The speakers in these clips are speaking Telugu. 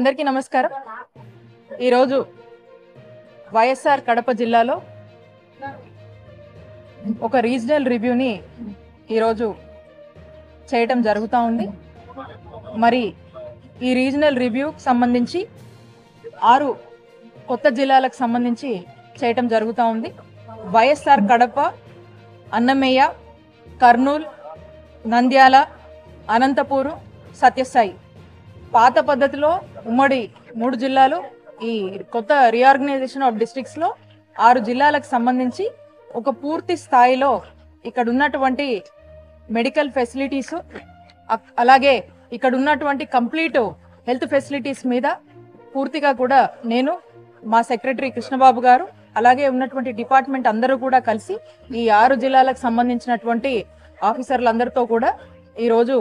అందరికీ నమస్కారం ఈరోజు వైఎస్ఆర్ కడప జిల్లాలో ఒక రీజనల్ రివ్యూని ఈరోజు చేయటం జరుగుతూ ఉంది మరి ఈ రీజనల్ రివ్యూకి సంబంధించి ఆరు కొత్త జిల్లాలకు సంబంధించి చేయటం జరుగుతూ ఉంది వైఎస్ఆర్ కడప అన్నమయ్య కర్నూలు నంద్యాల అనంతపూరు సత్యసాయి పాత పద్ధతిలో ఉమ్మడి మూడు జిల్లాలు ఈ కొత్త రీఆర్గనైజేషన్ ఆఫ్ డిస్ట్రిక్ట్స్ లో ఆరు జిల్లాలకు సంబంధించి ఒక పూర్తి స్థాయిలో ఇక్కడ ఉన్నటువంటి మెడికల్ ఫెసిలిటీస్ అక్- అలాగే ఇక్కడ ఉన్నటువంటి కంప్లీట్ హెల్త్ ఫెసిలిటీస్ మీద పూర్తిగా కూడా నేను మా సెక్రటరీ కృష్ణబాబు గారు అలాగే ఉన్నటువంటి డిపార్ట్మెంట్ అందరూ కూడా కలిసి ఈ ఆరు జిల్లాలకు సంబంధించినటువంటి ఆఫీసర్లందరితో కూడా ఈరోజు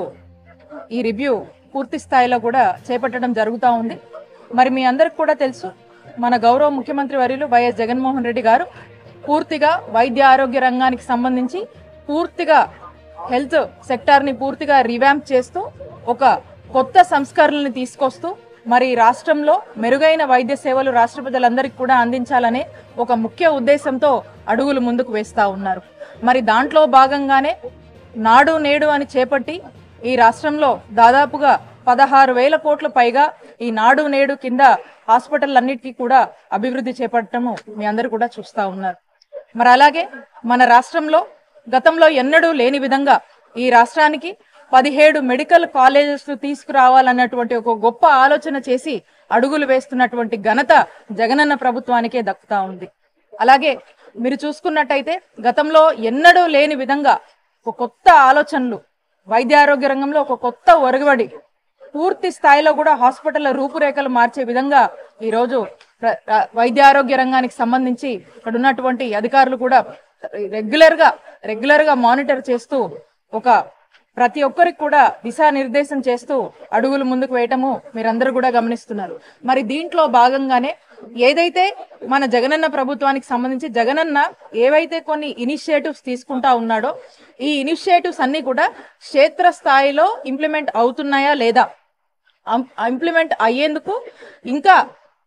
ఈ రివ్యూ పూర్తి స్థాయిలో కూడా చేపట్టడం జరుగుతూ ఉంది మరి మీ అందరికి కూడా తెలుసు మన గౌరవ ముఖ్యమంత్రి వర్యులు వైఎస్ జగన్మోహన్ రెడ్డి గారు పూర్తిగా వైద్య ఆరోగ్య రంగానికి సంబంధించి పూర్తిగా హెల్త్ సెక్టార్ని పూర్తిగా రివ్యాంప్ చేస్తూ ఒక కొత్త సంస్కరణల్ని తీసుకొస్తూ మరి రాష్ట్రంలో మెరుగైన వైద్య సేవలు రాష్ట్ర ప్రజలందరికీ కూడా అందించాలనే ఒక ముఖ్య ఉద్దేశంతో అడుగులు ముందుకు వేస్తా ఉన్నారు మరి దాంట్లో భాగంగానే నాడు నేడు అని చేపట్టి ఈ రాష్ట్రంలో దాదాపుగా పదహారు వేల కోట్ల పైగా ఈ నాడు నేడు కింద హాస్పిటల్ అన్నిటికీ కూడా అభివృద్ధి చేపట్టడము మీ అందరు కూడా చూస్తా ఉన్నారు మరి అలాగే మన రాష్ట్రంలో గతంలో ఎన్నడూ లేని విధంగా ఈ రాష్ట్రానికి పదిహేడు మెడికల్ కాలేజెస్ తీసుకురావాలన్నటువంటి ఒక గొప్ప ఆలోచన చేసి అడుగులు వేస్తున్నటువంటి ఘనత జగనన్న ప్రభుత్వానికే దక్కుతా ఉంది అలాగే మీరు చూసుకున్నట్టయితే గతంలో ఎన్నడూ లేని విధంగా ఒక కొత్త ఆలోచనలు వైద్య ఆరోగ్య రంగంలో ఒక కొత్త ఒరగబడి పూర్తి స్థాయిలో కూడా హాస్పిటల్ రూపురేఖలు మార్చే విధంగా ఈరోజు ప్ర- ర- వైద్య ఆరోగ్య రంగానికి సంబంధించి ఇక్కడ ఉన్నటువంటి అధికారులు కూడా రెగ్యులర్ గా రెగ్యులర్ గా మానిటర్ చేస్తూ ఒక ప్రతి ఒక్కరికి కూడా దిశానిర్దేశం చేస్తూ అడుగులు ముందుకు వేయటము మీరందరూ కూడా గమనిస్తున్నారు మరి దీంట్లో భాగంగానే ఏదైతే మన జగనన్న ప్రభుత్వానికి సంబంధించి జగనన్న ఏవైతే కొన్ని ఇనిషియేటివ్స్ తీసుకుంటా ఉన్నాడో ఈ ఇనిషియేటివ్స్ అన్ని కూడా క్షేత్ర స్థాయిలో ఇంప్లిమెంట్ అవుతున్నాయా లేదా ఇంప్లిమెంట్ అయ్యేందుకు ఇంకా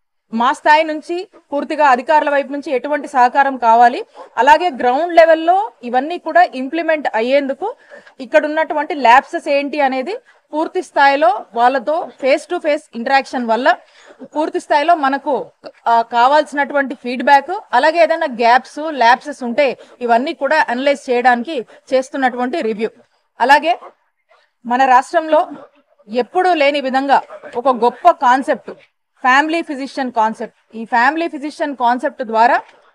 మా స్థాయి నుంచి పూర్తిగా అధికారుల వైపు నుంచి ఎటువంటి సహకారం కావాలి అలాగే గ్రౌండ్ లెవెల్లో ఇవన్నీ కూడా ఇంప్లిమెంట్ అయ్యేందుకు ఇక్కడ ఉన్నటువంటి ల్యాబ్సెస్ ఏంటి అనేది పూర్తి స్థాయిలో వాళ్ళతో ఫేస్ టు ఫేస్ ఇంటరాక్షన్ వల్ల పూర్తి స్థాయిలో మనకు ఆ, కావాల్సినటువంటి ఫీడ్బ్యాక్ అలాగే ఏదైనా గ్యాప్స్ ల్యాబ్సెస్ ఉంటే ఇవన్నీ కూడా అనలైజ్ చేయడానికి చేస్తున్నటువంటి రివ్యూ అలాగే మన రాష్ట్రంలో ఎప్పుడూ లేని విధంగా ఒక గొప్ప కాన్సెప్ట్ ఫ్యామిలీ ఫిజిషియన్ కాన్సెప్ట్ ఈ ఫ్యామిలీ ఫిజిషియన్ కాన్సెప్ట్ ద్వారా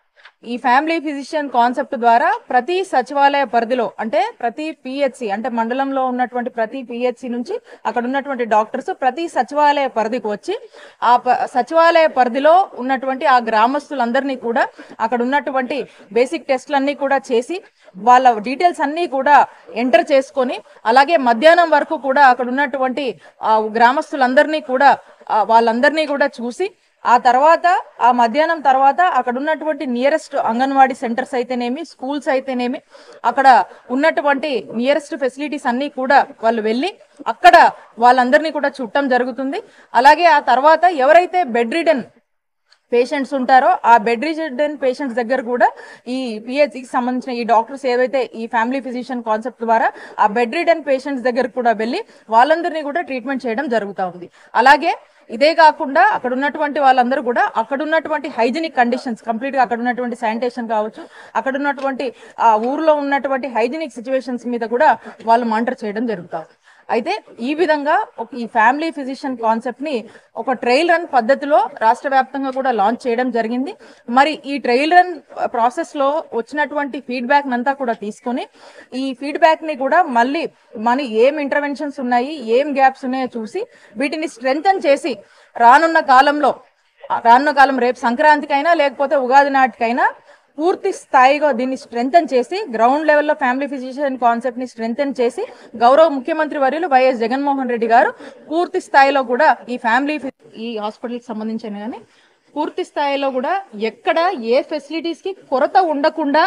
ఈ ఫ్యామిలీ ఫిజిషియన్ కాన్సెప్ట్ ద్వారా ప్రతి సచివాలయ పరిధిలో అంటే ప్రతి పిహెచ్సి అంటే మండలంలో ఉన్నటువంటి ప్రతి పిహెచ్సి నుంచి అక్కడ ఉన్నటువంటి డాక్టర్స్ ప్రతి సచివాలయ పరిధికి వచ్చి ఆ ప- సచివాలయ పరిధిలో ఉన్నటువంటి ఆ గ్రామస్తులందరినీ కూడా అక్కడ ఉన్నటువంటి బేసిక్ టెస్ట్లన్నీ కూడా చేసి వాళ్ళ డీటెయిల్స్ అన్నీ కూడా ఎంటర్ చేసుకొని అలాగే మధ్యాహ్నం వరకు కూడా అక్కడ ఉన్నటువంటి ఆ గ్రామస్తులందరినీ కూడా ఆ వాళ్ళందరినీ కూడా చూసి ఆ తర్వాత ఆ మధ్యాహ్నం తర్వాత అక్కడ ఉన్నటువంటి నియరెస్ట్ అంగన్వాడీ సెంటర్స్ అయితేనేమి స్కూల్స్ అయితేనేమి అక్కడ ఉన్నటువంటి నియరెస్ట్ ఫెసిలిటీస్ అన్నీ కూడా వాళ్ళు వెళ్ళి అక్కడ వాళ్ళందరినీ కూడా చుట్టం జరుగుతుంది అలాగే ఆ తర్వాత ఎవరైతే బెడ్ రిడన్ పేషెంట్స్ ఉంటారో ఆ బెడ్ రిజెంట్ పేషెంట్స్ దగ్గర కూడా ఈ పిహెచ్కి సంబంధించిన ఈ డాక్టర్స్ ఏవైతే ఈ ఫ్యామిలీ ఫిజిషియన్ కాన్సెప్ట్ ద్వారా ఆ బెడ్ రిడన్ పేషెంట్స్ దగ్గర కూడా వెళ్ళి వాళ్ళందరినీ కూడా ట్రీట్మెంట్ చేయడం జరుగుతూ ఉంది అలాగే ఇదే కాకుండా అక్కడ ఉన్నటువంటి వాళ్ళందరూ కూడా అక్కడ ఉన్నటువంటి హైజీనిక్ కండిషన్స్ కంప్లీట్ గా అక్కడ ఉన్నటువంటి శానిటేషన్ కావచ్చు అక్కడ ఉన్నటువంటి ఆ ఊర్లో ఉన్నటువంటి హైజీనిక్ సిచ్యువేషన్స్ మీద కూడా వాళ్ళు మానిటర్ చేయడం జరుగుతుంది అయితే ఈ విధంగా ఒక ఈ ఫ్యామిలీ ఫిజిషియన్ కాన్సెప్ట్ ని ఒక ట్రయల్ రన్ పద్ధతిలో రాష్ట్ర వ్యాప్తంగా కూడా లాంచ్ చేయడం జరిగింది మరి ఈ ట్రయల్ రన్ ప్రాసెస్ లో వచ్చినటువంటి ఫీడ్బ్యాక్ అంతా కూడా తీసుకొని ఈ ఫీడ్బ్యాక్ ని కూడా మళ్ళీ మన ఏం ఇంటర్వెన్షన్స్ ఉన్నాయి ఏం గ్యాప్స్ ఉన్నాయో చూసి వీటిని స్ట్రెంగ్తన్ చేసి రానున్న కాలంలో ఆ రానున్న కాలం రేపు సంక్రాంతికైనా లేకపోతే ఉగాది నాటికైనా పూర్తి స్థాయిగా దీన్ని స్ట్రెంగ్తన్ చేసి గ్రౌండ్ లెవెల్లో ఫ్యామిలీ ఫిజిషియన్ కాన్సెప్ట్ ని స్ట్రెంగ్తన్ చేసి గౌరవ ముఖ్యమంత్రి వర్యులు వైఎస్ జగన్మోహన్ రెడ్డి గారు పూర్తి స్థాయిలో కూడా ఈ ఫ్యామిలీ ఫి- ఈ హాస్పిటల్కి సంబంధించిన కానీ పూర్తి స్థాయిలో కూడా ఎక్కడ ఏ ఫెసిలిటీస్ కి కొరత ఉండకుండా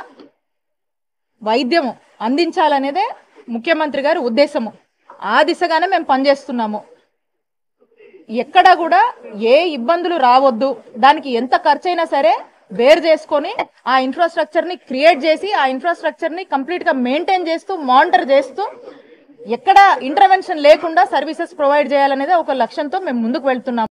వైద్యం అందించాలనేదే ముఖ్యమంత్రి గారి ఉద్దేశము ఆ దిశగానే మేము పనిచేస్తున్నాము ఎక్కడ కూడా ఏ ఇబ్బందులు రావద్దు దానికి ఎంత ఖర్చైనా సరే బేర్ చేసుకొని ఆ ఇన్ఫ్రాస్ట్రక్చర్ ని క్రియేట్ చేసి ఆ ఇన్ఫ్రాస్ట్రక్చర్ ని కంప్లీట్ గా మెయింటైన్ చేస్తూ మానిటర్ చేస్తూ ఎక్కడ ఇంటర్వెన్షన్ లేకుండా సర్వీసెస్ ప్రొవైడ్ చేయాలనేది ఒక లక్ష్యంతో మేము ముందుకు వెళ్తున్నాం